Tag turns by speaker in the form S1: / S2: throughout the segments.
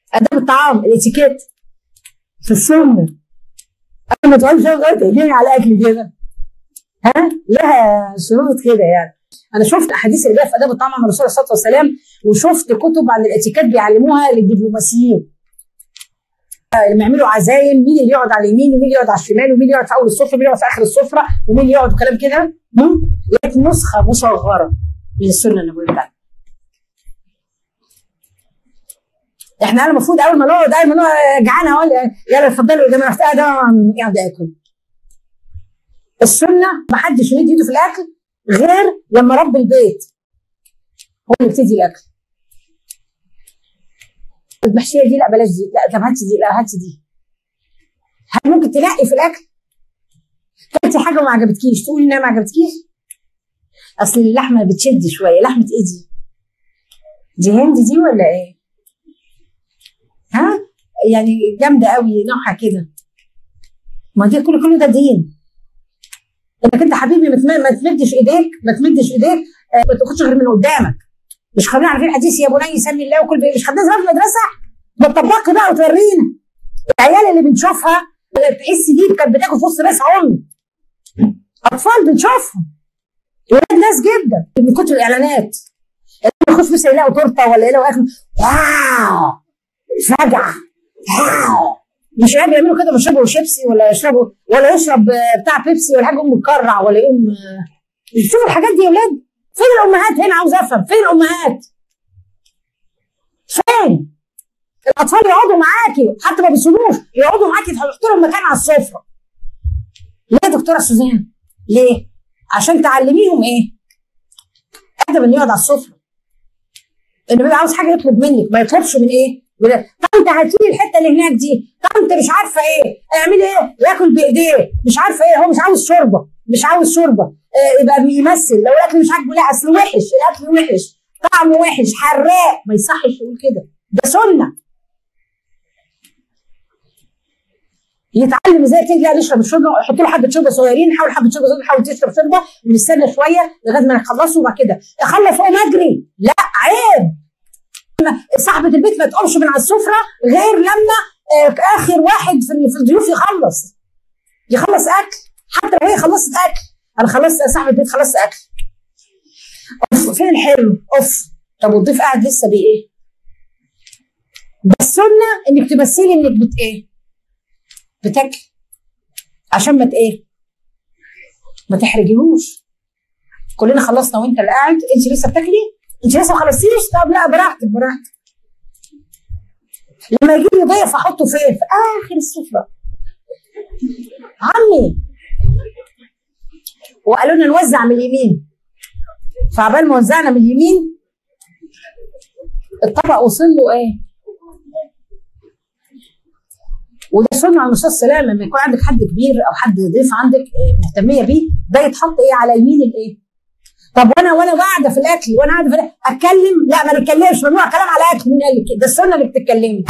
S1: اداب الطعام الاتيكيت في السنه انا ما تقعدش تهديني على اكل كده ها لها شروط كده يعني انا شفت احاديث اللي في اداب الطعام عن الرسول صلى الله عليه وسلم وشفت كتب عن الاتيكيت بيعلموها للدبلوماسيين لما يعملوا عزايم مين اللي يقعد على اليمين ومين اللي يقعد على الشمال ومين اللي يقعد في اول السفره ومين اللي يقعد في اخر السفره ومين اللي يقعد وكلام كده لقيت نسخه مصغره من السنه النبويه بتاعتنا احنا المفروض اول ما نقعد اول ما نقعد جعان اهو يلا اتفضلوا قدام رحت قاعد قاعد اكل السنه ما حدش يمد ايده في الاكل غير لما رب البيت هو اللي يبتدي الاكل المحشيه دي لا بلاش دي لا طب هاتي دي لا هاتي دي هل ممكن تنقي في الاكل كلتي حاجه وما عجبتكيش تقولي انها ما عجبتكيش اصل اللحمه بتشد شويه لحمه ايه دي دي هند دي ولا ايه ها يعني جامده قوي نوعها كده ما دي كل كله ده دين انك انت حبيبي ما تمدش ايديك ما تمدش ايديك ما تاخدش غير من قدامك مش خلينا عارفين الحديث يا بني سمي الله وكل مش خدناها زمان في المدرسه ما تطبقي بقى وتورينا العيال اللي بنشوفها تحس دي كانت بتاكل في وسط ناس عمي اطفال بنشوفهم ولاد ناس جدا من كتر الاعلانات يخش مثلا يلاقوا تورته ولا يلاقوا اكل واو فجعه واو مش قادر يعملوا كده بيشربوا شيبسي ولا يشربوا ولا يشرب بتاع بيبسي ولا حاجه يقوم مكرع ولا يقوم شوفوا الحاجات دي يا ولاد فين الامهات هنا عاوز افهم فين الامهات فين الاطفال يقعدوا معاكي حتى ما بيسيبوش يقعدوا معاكي تحطوا لهم مكان على السفره ليه يا دكتوره سوزان ليه عشان تعلميهم ايه ادب انه يقعد على السفره انه بيبقى عاوز حاجه يطلب منك ما يطلبش من ايه طنط هاتي لي الحته اللي هناك دي طنط مش عارفه ايه اعملي ايه ياكل بايديه مش عارفه ايه هو مش عاوز شوربه مش عاوز شوربه آه يبقى بيمثل لو الاكل مش عاجبه لا اصل وحش الاكل وحش طعمه وحش حراق ما يصحش يقول كده ده سنه يتعلم ازاي تيجي يشرب الشوربه يحط له حبه شوربه صغيرين حاول حبه شوربه صغيرين حاول تشرب شوربه ونستنى شويه لغايه ما نخلصه وبعد كده اخلص اقوم اجري لا عيب صاحبه البيت ما تقومش من على السفره غير لما اخر واحد في الضيوف يخلص يخلص اكل حتى لو هي خلصت اكل انا خلصت صاحب البيت خلصت اكل اوف فين الحلو اوف طب والضيف قاعد لسه بي ايه بس السنه انك تمثلي انك بت ايه بتاكل عشان ما ايه ما تحرجيهوش كلنا خلصنا وانت اللي قاعد انت لسه بتاكلي انت لسه ما خلصتيش طب لا براحتك براحتك لما يجي لي ضيف احطه فين في اخر السفره عمي وقالوا لنا نوزع من اليمين فعبال ما وزعنا من اليمين الطبق وصل له ايه وده سنه على الرسول صلى الله عليه وسلم لما يكون عندك حد كبير او حد ضيف عندك مهتميه بيه ده يتحط ايه على يمين الايه طب وانا وانا قاعده في الاكل وانا قاعده في الأكل اتكلم لا ما نتكلمش ممنوع كلام على اكل مين قال لك ده السنه انك تتكلمي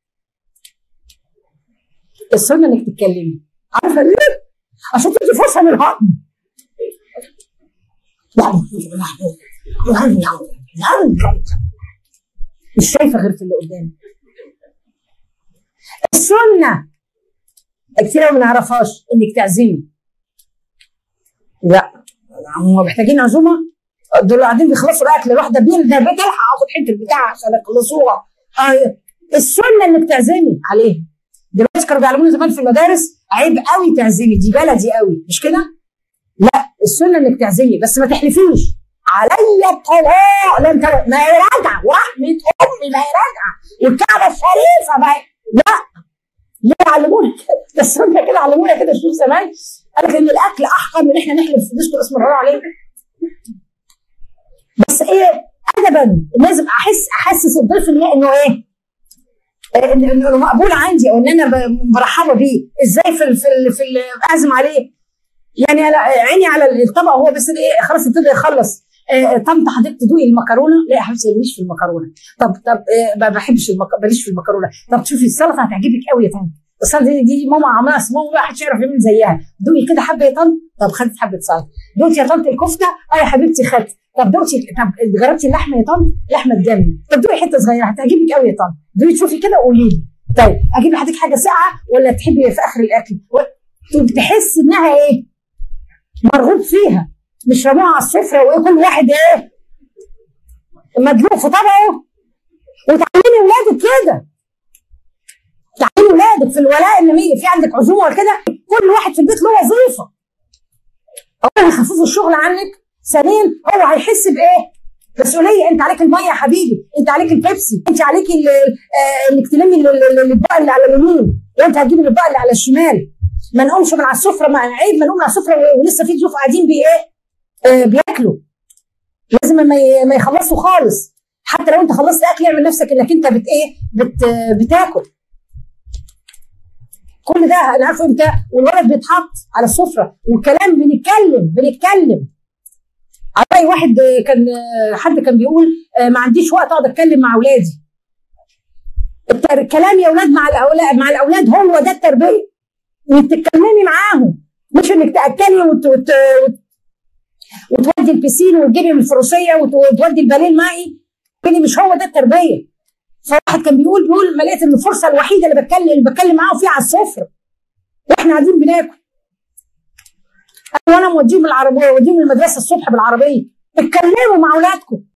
S1: السنه انك تتكلمي عارفه ليه؟ عشان تدي فرصه للهضم مش شايفه غير في اللي قدامي السنه كتير ما نعرفهاش انك تعزمي لا هم محتاجين عزومه دول قاعدين بيخلصوا الاكل الواحده بين ده بتلحق اخد حته البتاع عشان يخلصوها آه السنه انك تعزمي عليها دلوقتي كانوا بيعلمونا زمان في المدارس عيب قوي تعزمي دي بلدي قوي مش كده؟ لا السنه انك تعزمي بس ما تحلفيش عليا الطلاق لا انت ما هي راجعه ورحمه امي ما هي راجعه والكعبه الشريفه ما هي لا ليه علمونا ده السنه كده علمونا كده شوف زمان قال لك ان الاكل احقر من احنا نحلف نذكر اسم الله عليه بس ايه ادبا لازم احس احسس الضيف انه ايه انه مقبول عندي او ان انا مرحبه بيه ازاي في ال في ال في اعزم عليه يعني انا عيني على الطبق هو بس ايه خلاص ابتدى يخلص آه طنط حضرتك تدوقي المكرونه لا يا حبيبتي ماليش في المكرونه طب طب آه ما بحبش المك... ماليش في المكرونه طب شوفي السلطه هتعجبك قوي يا طنط السلطه دي, دي ماما عملها ماما ما حدش يعرف يعمل زيها دوقي كده حبه يا طنط طب خدت حبه سلطه دوقتي يا طنط الكفته اه يا حبيبتي خدت طب دوقتي طب جربتي اللحمه يا طنط لحمه الجمل طب دوقي حته صغيره هتعجبك قوي يا طنط دي تشوفي كده قولي لي طيب اجيب لحضرتك حاجه ساقعه ولا تحبي في اخر الاكل و- تحس انها ايه مرغوب فيها مش رموها على السفره وايه كل واحد ايه مدلوق في طبعه وتعلمي ولادك كده تعلمي ولادك في الولاء لما يجي في عندك عزومه ولا كده كل واحد في البيت له وظيفه اولا هيخففوا الشغل عنك ثانيا هو هيحس بايه؟ مسؤوليه انت عليك الميه يا حبيبي انت عليك البيبسي انت عليك ال- آه، انك تلمي ال- ال- الاطباق اللي على اليمين وانت هتجيبي الاطباق اللي على الشمال ما نقومش من على السفره ما عيب ما نقوم من على السفره و- ولسه في ضيوف قاعدين بي ايه آه، بياكلوا لازم ما ي- ما يخلصوا خالص حتى لو انت خلصت اكل اعمل نفسك انك انت بت ايه بت بتاكل كل ده انا عارفه امتى والولد بيتحط على السفره والكلام بنتكلم بنتكلم على واحد آه، كان آه، حد كان بيقول آه، ما عنديش وقت اقعد اتكلم مع اولادي الت- الكلام يا اولاد مع الاولاد مع الاولاد هو ده التربيه انك تتكلمي معاهم مش انك تاكلي وت... وت... وت... وتودي البسين وتجيبي من الفروسيه وت... وتودي الباليه المائي كده مش هو ده التربيه فواحد كان بيقول بيقول ما لقيت ان الفرصه الوحيده اللي بتكلم اللي بتكلم معاهم فيها على السفره واحنا قاعدين بناكل انا وانا موديهم العربيه موديهم المدرسه الصبح بالعربيه اتكلموا مع اولادكم